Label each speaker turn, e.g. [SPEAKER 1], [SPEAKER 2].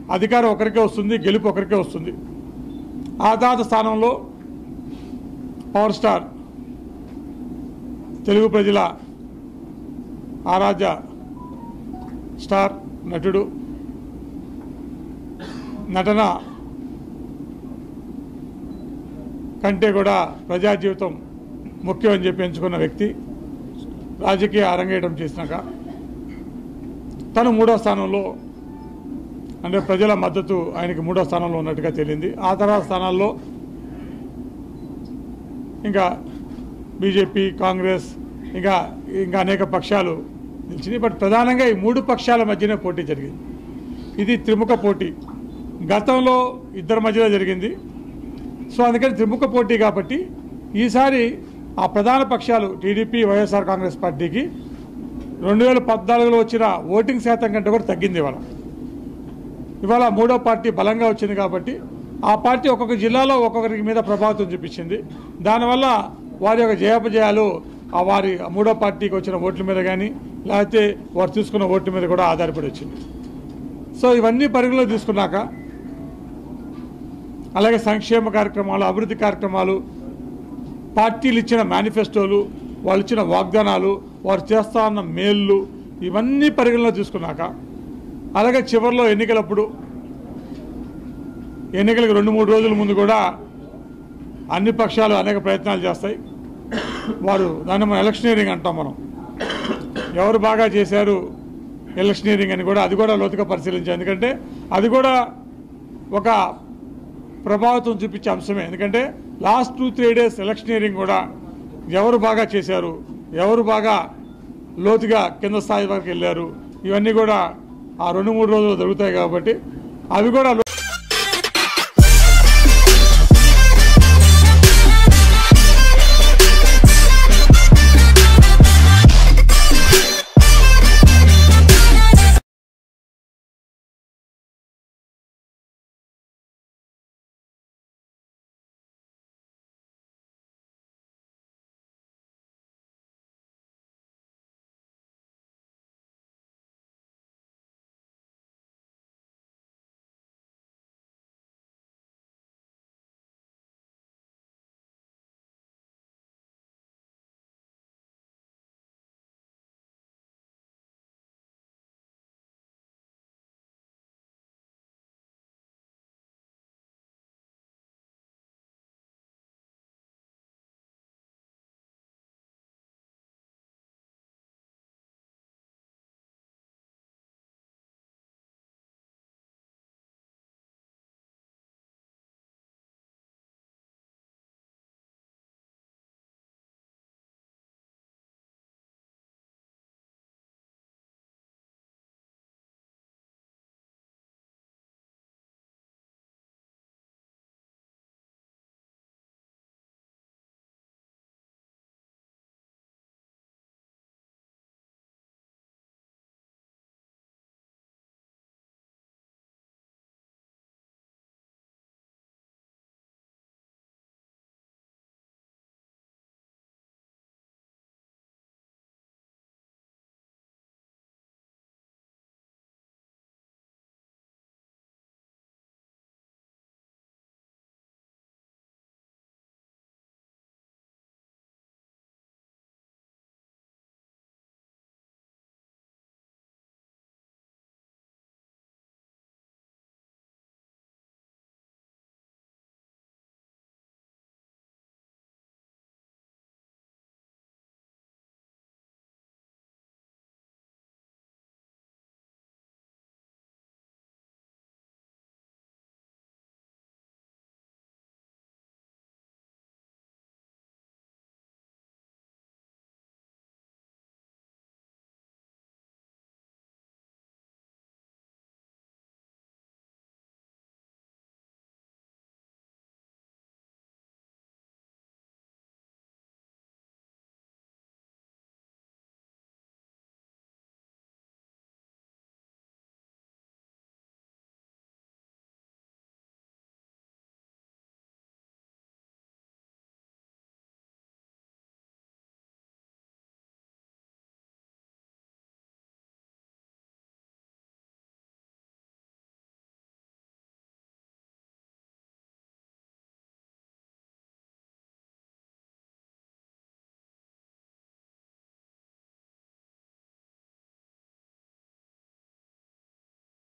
[SPEAKER 1] అధికారం ఒకరికే వస్తుంది గెలుపు ఒకరికే వస్తుంది ఆ తర్వాత స్థానంలో పవర్ స్టార్ తెలుగు ప్రజల ఆరాధ్య స్టార్ నటుడు నటన కంటే కూడా ప్రజా జీవితం ముఖ్యమని చెప్పి ఎంచుకున్న వ్యక్తి రాజకీయ అరంగేయడం చేసినాక తను మూడో స్థానంలో అంటే ప్రజల మద్దతు ఆయనకి మూడో స్థానంలో ఉన్నట్టుగా తేలింది ఆ తర్వాత స్థానాల్లో ఇంకా బీజేపీ కాంగ్రెస్ ఇంకా ఇంకా అనేక పక్షాలు నిలిచినాయి బట్ ప్రధానంగా ఈ మూడు పక్షాల మధ్యనే పోటీ జరిగింది ఇది త్రిముఖ పోటీ గతంలో ఇద్దరి మధ్యలో జరిగింది సో అందుకని త్రిముఖ పోటీ కాబట్టి ఈసారి ఆ ప్రధాన పక్షాలు టీడీపీ వైఎస్ఆర్ కాంగ్రెస్ పార్టీకి రెండు వేల పద్నాలుగులో వచ్చిన ఓటింగ్ శాతం కంటే కూడా తగ్గింది ఇవాళ ఇవాళ మూడో పార్టీ బలంగా వచ్చింది కాబట్టి ఆ పార్టీ ఒక్కొక్క జిల్లాలో ఒక్కొక్కరికి మీద ప్రభావితం చూపించింది దానివల్ల వారి యొక్క జయాపజయాలు ఆ వారి మూడో పార్టీకి వచ్చిన ఓట్ల మీద కానీ లేకపోతే వారు తీసుకున్న ఓట్ల మీద కూడా ఆధారపడి వచ్చింది సో ఇవన్నీ పరిగణలో తీసుకున్నాక అలాగే సంక్షేమ కార్యక్రమాలు అభివృద్ధి కార్యక్రమాలు పార్టీలు ఇచ్చిన మేనిఫెస్టోలు వాళ్ళు ఇచ్చిన వాగ్దానాలు వారు చేస్తా ఉన్న మేళ్ళు ఇవన్నీ పరిగణలో తీసుకున్నాక అలాగే చివరిలో ఎన్నికలప్పుడు ఎన్నికలకు రెండు మూడు రోజుల ముందు కూడా అన్ని పక్షాలు అనేక ప్రయత్నాలు చేస్తాయి వారు దాన్ని మనం ఎలక్షనీరింగ్ అంటాం మనం ఎవరు బాగా చేశారు ఎలక్షనీరింగ్ అని కూడా అది కూడా లోతుగా పరిశీలించాం ఎందుకంటే అది కూడా ఒక ప్రభావితం చూపించే అంశమే ఎందుకంటే last two three days electioneering కూడా ఎవరు బాగా చేశారు ఎవరు బాగా లోతుగా కింద స్థాయి వరకు వెళ్ళారు ఇవన్నీ కూడా ఆ రెండు మూడు రోజులు జరుగుతాయి కాబట్టి అవి కూడా